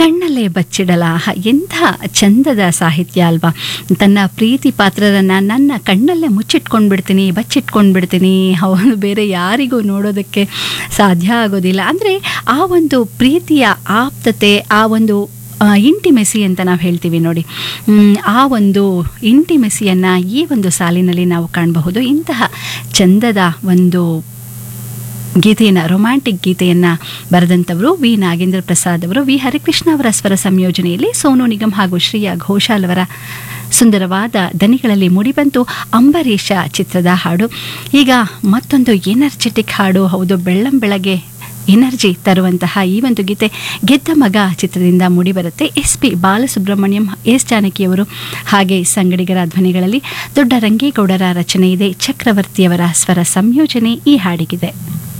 ಕಣ್ಣಲ್ಲೇ ಬಚ್ಚಿಡಲ ಹ, ಎಂಥ ಚಂದದ ಸಾಹಿತ್ಯ ಅಲ್ವಾ ತನ್ನ ಪ್ರೀತಿ ಪಾತ್ರರನ್ನು ನನ್ನ ಕಣ್ಣಲ್ಲೇ ಮುಚ್ಚಿಟ್ಕೊಂಡು ಬಿಡ್ತೀನಿ ಬಚ್ಚಿಟ್ಕೊಂಡು ಬಿಡ್ತೀನಿ ಅವನು ಬೇರೆ ಯಾರಿಗೂ ನೋಡೋದಕ್ಕೆ ಸಾಧ್ಯ ಆಗೋದಿಲ್ಲ ಅಂದರೆ ಆ ಒಂದು ಪ್ರೀತಿಯ ಆಪ್ತತೆ ಆ ಒಂದು ಇಂಟಿಮೆಸಿ ಅಂತ ನಾವು ಹೇಳ್ತೀವಿ ನೋಡಿ ಮ್, ಆ ಒಂದು ಇಂಟಿಮೆಸಿಯನ್ನು ಈ ಒಂದು ಸಾಲಿನಲ್ಲಿ ನಾವು ಕಾಣಬಹುದು ಇಂತಹ ಚಂದದ ಒಂದು ಗೀತೆಯನ್ನು ರೊಮ್ಯಾಂಟಿಕ್ ಗೀತೆಯನ್ನು ಬರೆದಂಥವರು ವಿ ನಾಗೇಂದ್ರ ಪ್ರಸಾದ್ ಅವರು ವಿ ಹರಿಕೃಷ್ಣ ಅವರ ಸ್ವರ ಸಂಯೋಜನೆಯಲ್ಲಿ ಸೋನು ನಿಗಮ್ ಹಾಗೂ ಶ್ರೇಯಾ ಘೋಷಾಲ್ ಅವರ ಸುಂದರವಾದ ದನಿಗಳಲ್ಲಿ ಮೂಡಿಬಂತು ಅಂಬರೀಷ ಚಿತ್ರದ ಹಾಡು ಈಗ ಮತ್ತೊಂದು ಎನರ್ಜೆಟಿಕ್ ಹಾಡು ಹೌದು ಬೆಳ್ಳಂ ಬೆಳಗ್ಗೆ ಎನರ್ಜಿ ತರುವಂತಹ ಈ ಒಂದು ಗೀತೆ ಗೆದ್ದ ಮಗ ಚಿತ್ರದಿಂದ ಮೂಡಿಬರುತ್ತೆ ಎಸ್ ಪಿ ಬಾಲಸುಬ್ರಹ್ಮಣ್ಯಂ ಎಸ್ ಜಾನಕಿಯವರು ಹಾಗೆ ಸಂಗಡಿಗರ ಧ್ವನಿಗಳಲ್ಲಿ ದೊಡ್ಡ ರಂಗೇಗೌಡರ ರಚನೆ ಇದೆ ಚಕ್ರವರ್ತಿಯವರ ಸ್ವರ ಸಂಯೋಜನೆ ಈ ಹಾಡಿಗಿದೆ